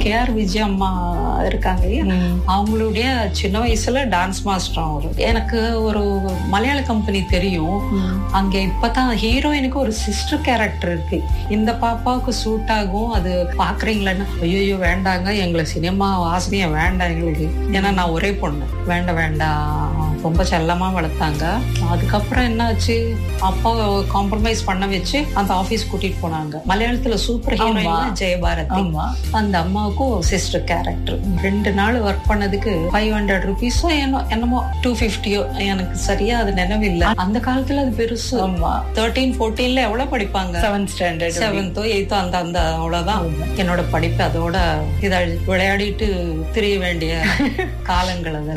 K R Vijay அம்மா இருக்காங்க இல்லையா ம். அவங்களுடைய சின்ன வயசுல டான்ஸ் மாஸ்டர் அவரு எனக்கு ஒரு மலையாள கம்பெனி தெரியும் அங்க இப்பதான் ஹீரோயினுக்கு ஒரு சிஸ்டர் கேரக்டர் இருக்கு இந்த பாப்பாவுக்கு சூட் ஆகும் அது பாக்குறீங்களா ஐயோ வேண்டாங்க எங்களை சினிமா வாசனையா வேண்டாம் எங்களுக்கு ஏன்னா நான் ஒரே பொண்ணு வேண்டாம் வேண்டாம் ரொம்ப செல்லமா வளர்த்தாங்க அதுக்கப்புறம் என்னாச்சு அப்பா காம்ப்ரமைஸ் பண்ண வச்சு அந்த ஆபீஸ் கூட்டிட்டு போனாங்க மலையாளத்துல சூப்பர் ஹீரோயின் ஜெயபாரதி ஆமா அந்த அம்மாவுக்கும் சிஸ்டர் கேரக்டர் ரெண்டு நாள் ஒர்க் பண்ணதுக்கு ஃபைவ் ஹண்ட்ரட் ருபீஸோ என்னோ என்னமோ டூ ஃபிஃப்டியோ எனக்கு சரியா அது நினைவில்லை அந்த காலத்துல அது பெருசு ஆமா தேர்ட்டீன் ஃபோர்டீன்ல எவ்வளவு படிப்பாங்க செவன்த் ஸ்டாண்டர்ட் செவன்த்தோ எயித்தோ அந்த அந்த அவ்வளவுதான் என்னோட படிப்பு அதோட இதை விளையாடிட்டு திரிய வேண்டிய காலங்கள் அது